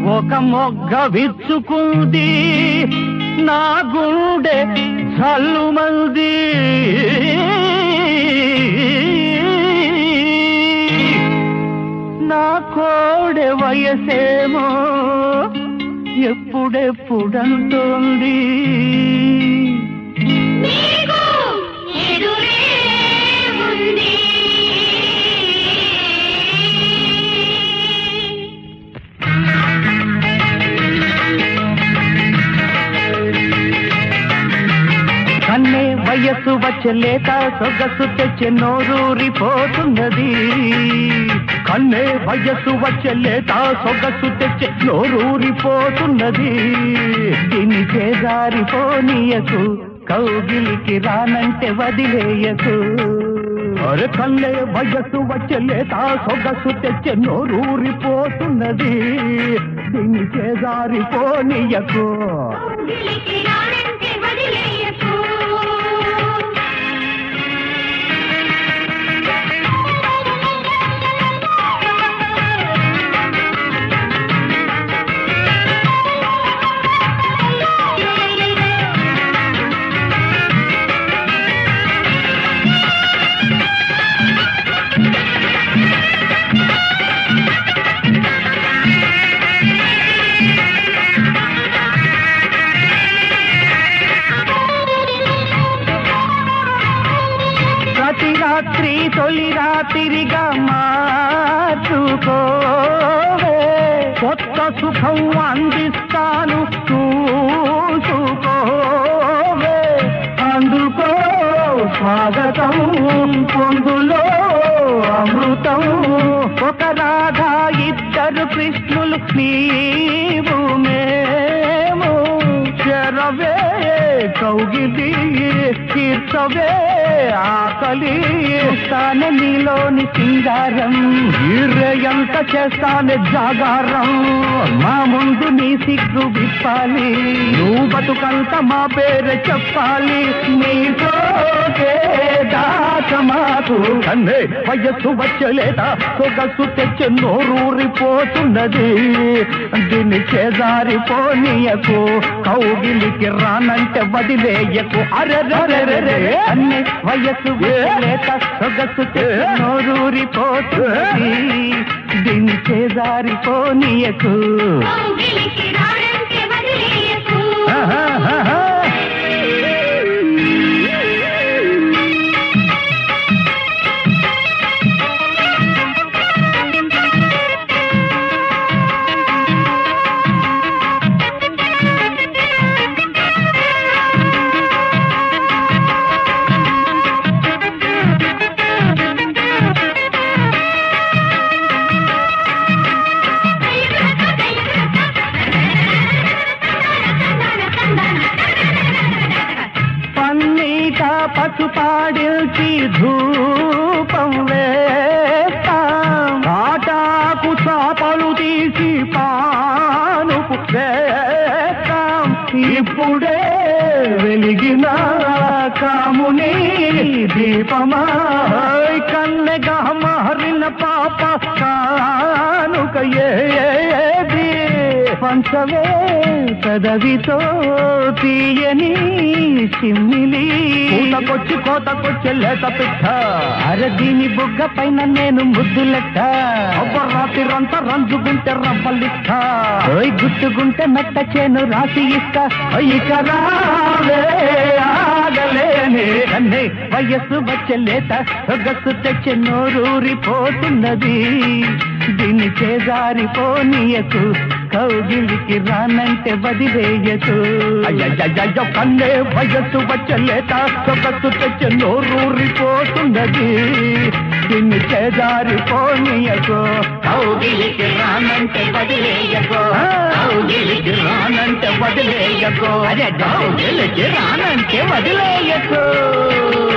ఒక మొగ్గ విచ్చుకుంది నా గుండె చల్లుమంది నా కోడె వయసేమో ఎప్పుడెప్పుడంటోంది నీకు ఎదురే ఉంది కన్నే వయస్సు వచ్చే లేత సొగసు తెచ్చే నోరూరిపోతున్నది కన్నే వయస్సు వచ్చే లేత సొగసు తెచ్చే నోరూరిపోతున్నది దీని చేజారిపోనీయకు కౌగిలికి రానంటే వదిలేయకు అరే కన్నే వయస్సు వచ్చే లేత సొగసు తెచ్చే నోరూరిపోతున్నది దీని చేజారిపోనీయకు కౌగిలికి రానంటే వదిలేయకు ప్రతి రాత్రి తొలి రాత్రిగా మార్చుకోవే కొత్త సుఖం అందిస్తాను చూసుకోవే అందుకో స్వాగతం పొందులో అమృతం ఒక రాధా ఇద్దరు కృష్ణులు నీవు మేము చెరవే కౌగిలి తీర్చవే ఆకలి తానే నీలోని సింగారం ఎంత చేస్తానే జాగారం మా ముందు నీ సిగ్గు విప్పాలి నువ్వు బతుకంత మా పేరు చెప్పాలి నీతో దాచమాకు కన్నే వయస్సు వచ్చలేదా సొగసు తెచ్చి నోరూరిపోతున్నది దీన్ని చేజారిపోనీయకు కౌగిలికి రానంటే వదిలేయకు అరెరెరెరెరె అన్ని వయస్సు లేక సొగసు తెచ్చి నోరూరిపోతున్నది దీన్ని చేజారిపోనీయకు కౌగిలికి రానంటే వదిలేయకు ఆహాహాహా. పన్నీట పసుపాడిల్చి ధూపం వేస్తాం ఆటాకు చాపలు తీసి పానుపు వేస్తాం ఇప్పుడే వెలిగిన కాముని దీపమా కన్నెగా మారిన పాప కానుక ఏది పంచవే పెదవితో తీయని చిమ్మిలి పూతకొచ్చి కోతకొచ్చి లేత పిట్ట అరే దీని బుగ్గ పైన నేను ముద్దు లెక్క రాత్రిరంతా రంజుకుంటే రవ్వలిక్క ఓయ్ గుట్టుకుంటే మెట్ట చేను రాసి ఇస్తా ఇక రావే ఆగలేనే అన్నే వయస్సు వచ్చే లేత సొగసు తెచ్చే నోరూరిపోతున్నది దీన్ని చేజారిపోనీయకు కౌగిలికి రానంటే వదిలేయకు అయ్యయ్యయ్యో కన్నే వయస్సు వచ్చే లేత సొగసు తెచ్చే నోరూరిపోతున్నది దీన్ని చేజారిపోనీయకు కౌగిలికి రానంటే వదిలేయకు కౌగిలికి రానంటే వదిలేయకు అదే కౌగిలికి రానంటే వదిలేయకు